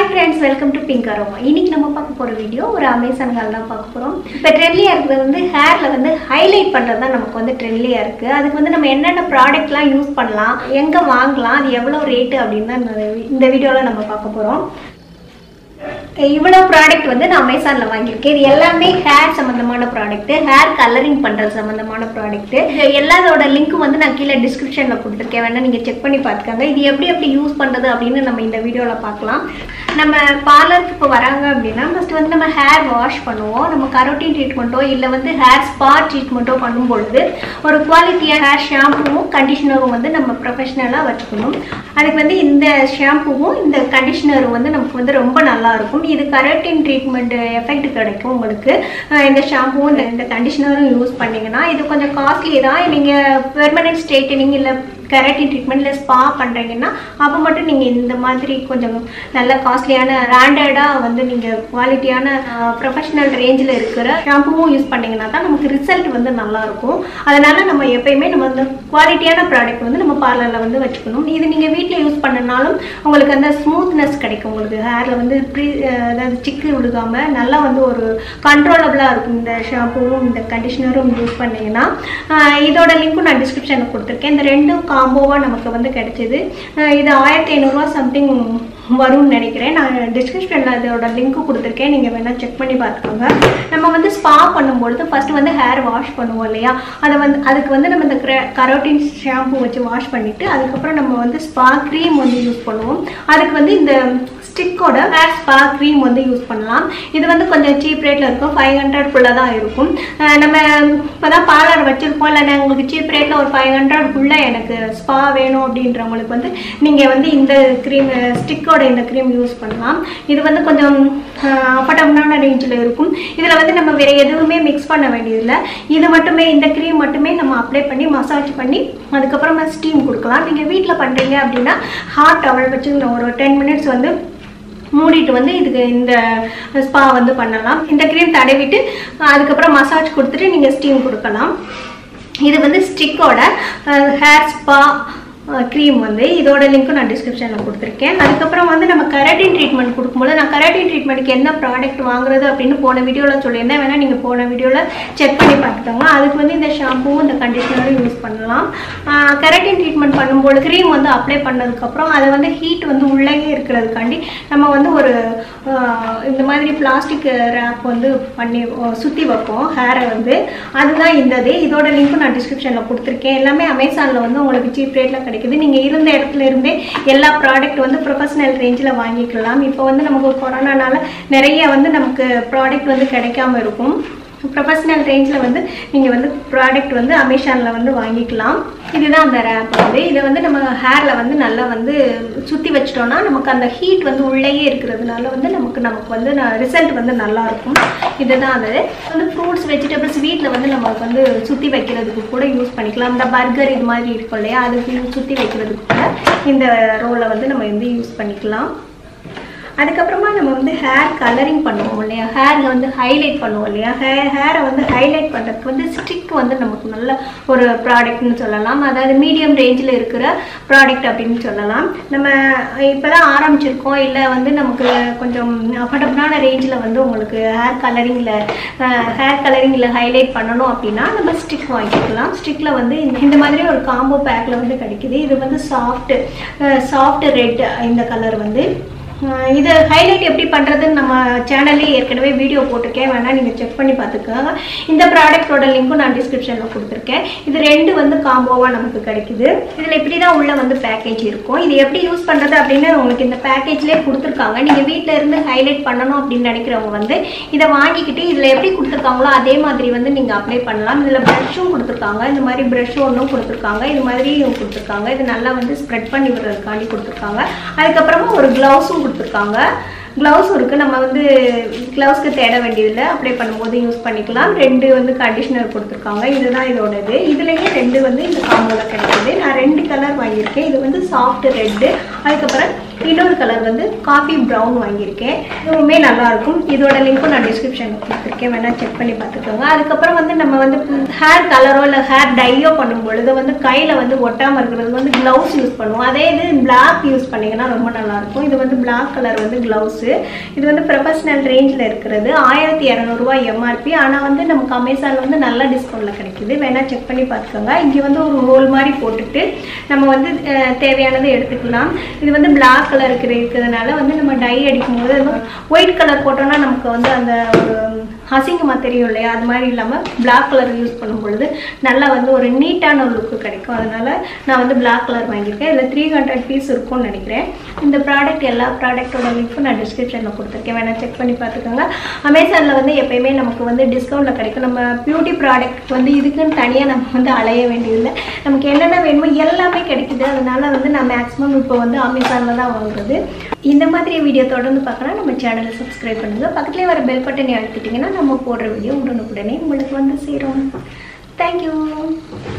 hi friends welcome to pink aroma இன்னைக்கு நம்ம பார்க்க போகிற வீடியோ ஒரு அமேசான் கால் தான் பார்க்க போகிறோம் இப்போ ட்ரெண்ட்லியாக இருக்கிறது வந்து ஹேரில் வந்து ஹைலைட் பண்ணுறது தான் நமக்கு வந்து ட்ரெண்ட்லியாக இருக்குது அதுக்கு வந்து நம்ம என்னென்ன ப்ராடக்ட்லாம் யூஸ் பண்ணலாம் எங்கே வாங்கலாம் அது எவ்வளோ ரேட்டு அப்படின்னு தான் இந்த வி- இந்த வீடியோவில் நம்ம பார்க்க போகிறோம் இவ்வளோ ப்ராடக்ட் வந்து நான் அமேசானில் வாங்கியிருக்கேன் இது எல்லாமே ஹேர் சம்மந்தமான ப்ராடக்ட் ஹேர் கலரிங் பண்ணுறது சம்மந்தமான ப்ராடக்ட் எல்லாத்தோட லிங்க்கும் வந்து நான் கீழே டிஸ்கிரிப்ஷனில் கொடுத்துருக்கேன் வேணா நீங்கள் செக் பண்ணி பார்த்துக்கோங்க இது எப்படி எப்படி யூஸ் பண்ணுறது அப்படின்னு நம்ம இந்த வீடியோவில் பார்க்கலாம் நம்ம பார்லருக்கு இப்போ வராங்க அப்படின்னா ஃபஸ்ட்டு வந்து நம்ம ஹேர் வாஷ் பண்ணுவோம் நம்ம கரோட்டின் ட்ரீட்மெண்ட்டோ இல்லை வந்து ஹேர் ஸ்பா ட்ரீட்மெண்ட்டோ பண்ணும் பொழுது ஒரு குவாலிட்டியாக ஹேர் ஷாம்புவும் கண்டிஷனரும் வந்து நம்ம ப்ரொஃபஷ்னலாக வச்சுக்கணும் அதுக்கு வந்து இந்த ஷாம்புவும் இந்த கண்டிஷனரும் வந்து நமக்கு வந்து ரொம்ப நல்லா இருக்கும் இது கரோட்டின் ட்ரீட்மெண்ட் எஃபெக்ட் கிடைக்கும் உங்களுக்கு அஹ் இந்த ஷாம்புவும் இந்த இந்த கண்டிஷனரும் யூஸ் பண்ணீங்கன்னா இது கொஞ்சம் காஸ்ட்லி தான் நீங்கள் பெர்மனன்ட் ஸ்ட்ரெயிட்டனிங் இல்லை கெரட்டின் ட்ரீட்மெண்ட் இல்லை ஸ்பா பண்ணுறீங்கன்னா அப்போ மட்டும் நீங்கள் இந்த மாதிரி கொஞ்சம் நல்ல காஸ்ட்லியான பிராண்டடாக வந்து நீங்கள் குவாலிட்டியான ப்ரொஃபஷனல் ரேஞ்சில் இருக்கிற ஷாம்புவும் யூஸ் பண்ணீங்கன்னா தான் நமக்கு ரிசல்ட் வந்து நல்லாயிருக்கும் அதனால் நம்ம எப்பயுமே நம்ம வந்து குவாலிட்டியான ப்ராடக்ட் வந்து நம்ம பார்லரில் வந்து வச்சுக்கணும் இது நீங்கள் வீட்டில் யூஸ் பண்ணனாலும் உங்களுக்கு அந்த ஸ்மூத்னஸ் கிடைக்கும் உங்களுக்கு ஹேரில் வந்து ப்ரீ அதாவது சிக்கு விழுகாமல் நல்லா வந்து ஒரு கண்ட்ரோலபிளாக இருக்கும் இந்த ஷாம்புவும் இந்த கண்டிஷனரும் யூஸ் பண்ணீங்கன்னா ஆஹ் இதோட லிங்க்கும் நான் டிஸ்கிரிப்ஷனில் கொடுத்துருக்கேன் இந்த ரெண்டும் காம்போவாக நமக்கு வந்து கிடைச்சிது ஆஹ் இது ஆயிரத்தி ஐநூறுரூவா சம்திங் வரும்னு நினைக்கிறேன் நான் டிஸ்கிரிப்ஷனில் அதோட லிங்க்கு கொடுத்துருக்கேன் நீங்கள் வேணால் செக் பண்ணி பார்த்துக்கோங்க நம்ம வந்து ஸ்பா பண்ணும்பொழுது ஃபஸ்ட்டு வந்து ஹேர் வாஷ் பண்ணுவோம் இல்லையா அதை வந்து அதுக்கு வந்து நம்ம இந்த கரோட்டின் ஷாம்பு வச்சு வாஷ் பண்ணிவிட்டு அதுக்கப்புறம் நம்ம வந்து ஸ்பா க்ரீம் வந்து யூஸ் பண்ணுவோம் அதுக்கு வந்து இந்த ஸ்டிக்கோட ஹேர் ஸ்பா க்ரீம் வந்து யூஸ் பண்ணலாம் இது வந்து கொஞ்சம் சீப் ரேட்டில் இருக்கும் ஃபைவ் ஹண்ட்ரட்குள்ளே தான் இருக்கும் அஹ் நம்ம இப்போ தான் பார்லர் வச்சுருப்போம் இல்லை உங்களுக்கு சீப் ரேட்டில் ஒரு ஃபைவ் ஹண்ட்ரட்குள்ளே எனக்கு ஸ்பா வேணும் அப்படின்றவங்களுக்கு வந்து நீங்கள் வந்து இந்த க்ரீம் ஸ்டிக்கோட இந்த க்ரீம் யூஸ் பண்ணலாம் இது வந்து கொஞ்சம் அஃபர்டபுளான ரேஞ்சில் இருக்கும் இதில் வந்து நம்ம வேறு எதுவுமே மிக்ஸ் பண்ண வேண்டியதில்லை இது மட்டுமே இந்த க்ரீம் மட்டுமே நம்ம அப்ளை பண்ணி மசாஜ் பண்ணி அதுக்கப்புறமா ஸ்டீம் கொடுக்கலாம் நீங்கள் வீட்டில் பண்ணுறீங்க அப்படின்னா ஹாட் டவல் வச்சு ஒரு டென் மினிட்ஸ் வந்து மூடிட்டு வந்து இதுக்கு இந்த ஸ்பா வந்து பண்ணலாம் இந்த க்ரீம் தடவிட்டு அதுக்கப்புறம் மசாஜ் கொடுத்துட்டு நீங்கள் ஸ்டீம் கொடுக்கலாம் இது வந்து ஸ்டிக்கோட ஹேர் ஸ்பா க்ரீம் வந்து இதோட லிங்க்கும் நான் டிஸ்கிரிப்ஷனில் கொடுத்துருக்கேன் அதுக்கப்புறம் வந்து நம்ம கராட்டின் ட்ரீட்மெண்ட் கொடுக்கும்போது நான் கராட்டின் ட்ரீட்மெண்ட்டுக்கு என்ன ப்ராடக்ட் வாங்குறது அப்படின்னு போன வீடியோவில் சொல்லியிருந்தேன் வேணால் நீங்கள் போன வீடியோவில் செக் பண்ணி பார்த்துக்கோங்க அதுக்கு வந்து இந்த ஷாம்புவும் இந்த கண்டிஷனரும் யூஸ் பண்ணலாம் கராட்டின் ட்ரீட்மெண்ட் பண்ணும்போது க்ரீம் வந்து அப்ளை பண்ணதுக்கப்புறம் அதை வந்து ஹீட் வந்து உள்ளே இருக்கிறதுக்காண்டி நம்ம வந்து ஒரு ஆஹ், இந்த மாதிரி பிளாஸ்டிக் ரேப் வந்து பண்ணி சுற்றி வைப்போம் ஹேரை வந்து அதுதான் இந்த இது இதோட லிங்க்கும் நான் டிஸ்கிரிப்ஷனில் கொடுத்துருக்கேன் எல்லாமே அமேசானில் வந்து உங்களுக்கு சீப் ரேட்டில் கிடைக்குது நீங்கள் இருந்த இடத்துல இருந்தே எல்லா ப்ராடக்ட் வந்து ப்ரொஃபஷனல் ரேஞ்சில் வாங்கிக்கலாம் இப்போ வந்து நமக்கு கொரோனானால நிறைய வந்து நமக்கு ப்ராடக்ட் வந்து கிடைக்காம இருக்கும் ப்ரொஃபஷனல் ரேஞ்சில் வந்து நீங்கள் வந்து ப்ராடக்ட் வந்து அமேசானில் வந்து வாங்கிக்கலாம் இதுதான் அந்த ரேப் வந்து இதை வந்து நம்ம ஹேரில் வந்து நல்லா வந்து சுற்றி வச்சிட்டோம்னா நமக்கு அந்த ஹீட் வந்து உள்ளேயே இருக்கிறதுனால வந்து நமக்கு நமக்கு வந்து ரிசல்ட் வந்து நல்லா இருக்கும் இதுதான் அது வந்து ஃப்ரூட்ஸ் வெஜிடபிள்ஸ் வீட்டில் வந்து நம்ம வந்து சுற்றி வைக்கிறதுக்கு கூட யூஸ் பண்ணிக்கலாம் இந்த பர்கர் இது மாதிரி இருக்கும் இல்லையா அதுக்கு சுற்றி வைக்கிறதுக்கு கூட இந்த ரோலை வந்து நம்ம வந்து யூஸ் பண்ணிக்கலாம் அதுக்கப்புறமா நம்ம வந்து ஹேர் கலரிங் பண்ணுவோம் இல்லையா ஹேரில் வந்து ஹைலைட் பண்ணுவோம் இல்லையா ஹேர் ஹேரை வந்து ஹைலைட் பண்ணுறதுக்கு வந்து ஸ்டிக் வந்து நமக்கு நல்ல ஒரு ப்ராடக்ட்னு சொல்லலாம் அதாவது மீடியம் ரேஞ்சில் இருக்கிற ப்ராடக்ட் அப்படின்னு சொல்லலாம் நம்ம இப்போ தான் ஆரம்பிச்சிருக்கோம் இல்லை வந்து நமக்கு கொஞ்சம் அஃபர்டபுளான ரேஞ்சில் வந்து உங்களுக்கு ஹேர் கலரிங்கில் ஹேர் கலரிங்கில் ஹைலைட் பண்ணணும் அப்படின்னா நம்ம ஸ்டிக் வாங்கிக்கலாம் ஸ்டிக்கில் வந்து இந்த இந்த மாதிரி ஒரு காம்போ பேக்கில் வந்து கிடைக்குது இது வந்து சாஃப்ட் சாஃப்ட் ரெட் இந்த கலர் வந்து அஹ் இது ஹைலைட் எப்படி பண்ணுறதுன்னு நம்ம சேனல்லே ஏற்கனவே வீடியோ போட்டிருக்கேன் வேணால் நீங்கள் செக் பண்ணி பார்த்துக்கோங்க இந்த ப்ராடக்ட்டோட லிங்க்கும் நான் டிஸ்கிரிப்ஷனில் கொடுத்துருக்கேன் இது ரெண்டு வந்து காம்போவாக நமக்கு கிடைக்குது இதில் இப்படி தான் உள்ள வந்து பேக்கேஜ் இருக்கும் இது எப்படி யூஸ் பண்ணுறது அப்படின்னு உங்களுக்கு இந்த பேக்கேஜ்லேயே கொடுத்துருக்காங்க நீங்கள் வீட்டில் இருந்து ஹைலைட் பண்ணணும் அப்படின்னு நினைக்கிறவங்க வந்து இதை வாங்கிக்கிட்டு இதில் எப்படி கொடுத்துருக்காங்களோ அதே மாதிரி வந்து நீங்கள் அப்ளை பண்ணலாம் இதில் ப்ரஷ்ஷும் கொடுத்துருக்காங்க இந்த மாதிரி ப்ரஷ் ஒன்றும் கொடுத்துருக்காங்க இது மாதிரியும் கொடுத்துருக்காங்க இது நல்லா வந்து ஸ்ப்ரெட் பண்ணி விடுறதுக்காண்டி கொடுத்துருக்காங்க அதுக்கப்புறமா ஒரு க்ளவுஸும் கொடுத்துருக்காங்க க்ளவுஸ் இருக்குது நம்ம வந்து க்ளவுஸ்க்கு தேட வேண்டியதில்லை அப்ளை பண்ணும்போது யூஸ் பண்ணிக்கலாம் ரெண்டு வந்து கண்டிஷனர் கொடுத்துருக்காங்க இதுதான் இதோட இது இதுலேயே ரெண்டு வந்து இந்த காம்போவில் கிடைக்குது நான் ரெண்டு கலர் வாங்கியிருக்கேன் இது வந்து சாஃப்ட் ரெட்டு அதுக்கப்புறம் இன்னொரு கலர் வந்து காஃபி ப்ரௌன் வாங்கியிருக்கேன் இதுவுமே நல்லா இருக்கும் இதோட லிங்க்கும் நான் டிஸ்கிரிப்ஷனில் கொடுத்துருக்கேன் வேணால் செக் பண்ணி பார்த்துக்கோங்க அதுக்கப்புறம் வந்து நம்ம வந்து ஹேர் கலரோ இல்லை ஹேர் டையோ பண்ணும் பொழுது வந்து கையில் வந்து ஒட்டாமல் இருக்கிறது வந்து க்ளவுஸ் யூஸ் பண்ணுவோம் அதே இது பிளாக் யூஸ் பண்ணிங்கன்னா ரொம்ப நல்லாயிருக்கும் இது வந்து பிளாக் கலர் வந்து க்ளவுஸு இது வந்து ப்ரொஃபஷனல் ரேஞ்சில் இருக்கிறது ஆயிரத்தி இரநூறுவா எம்ஆர்பி ஆனால் வந்து நமக்கு அமேசானில் வந்து நல்ல டிஸ்கவுண்ட்டில் கிடைக்குது வேணால் செக் பண்ணி பார்த்துக்கோங்க இங்கே வந்து ஒரு ரோல் மாதிரி போட்டுட்டு நம்ம வந்து அஹ், தேவையானதை எடுத்துக்கலாம் இது வந்து பிளாக் கலர் இருக்கிற இருக்கிறதுனால வந்து நம்ம டை அடிக்கும் போது ஒயிட் கலர் போட்டோம்னா நமக்கு வந்து அந்த ஒரு அசிங்கமாக தெரியும் இல்லையா அது மாதிரி இல்லாமல் பிளாக் கலர் யூஸ் பண்ணும் பொழுது நல்லா வந்து ஒரு நீட்டான ஒரு லுக்கு கிடைக்கும் அதனால நான் வந்து பிளாக் கலர் வாங்கியிருக்கேன் இதில் த்ரீ ஹண்ட்ரட் பீஸ் இருக்கும்னு நினைக்கிறேன் இந்த ப்ராடக்ட் எல்லா ப்ராடக்ட்டோட லிங்க்கும் நான் டிஸ்கிரிப்ஷனில் கொடுத்துருக்கேன் வேணால் செக் பண்ணி பார்த்துக்கோங்க அமேசானில் வந்து எப்பயுமே நமக்கு வந்து டிஸ்கவுண்ட்டில் கிடைக்கும் நம்ம பியூட்டி ப்ராடக்ட் வந்து இதுக்குன்னு தனியாக நம்ம வந்து அலைய வேண்டியதில்லை நமக்கு என்னென்ன வேணுமோ எல்லாமே கிடைக்குது அதனால வந்து நான் மேக்ஸிமம் இப்போ வந்து அமேசானில் தான் வாங்குறது இந்த மாதிரி வீடியோ தொடர்ந்து பார்க்கலாம் நம்ம சேனலை சப்ஸ்கிரைப் பண்ணுங்கள் பக்கத்துலேயே வர பெல் பட்டனை அழுத்திட்டிங்கன்னா நம்ம போடுற வீடியோ உடனுக்குடனே உங்களுக்கு வந்து சேரும் தேங்க்யூ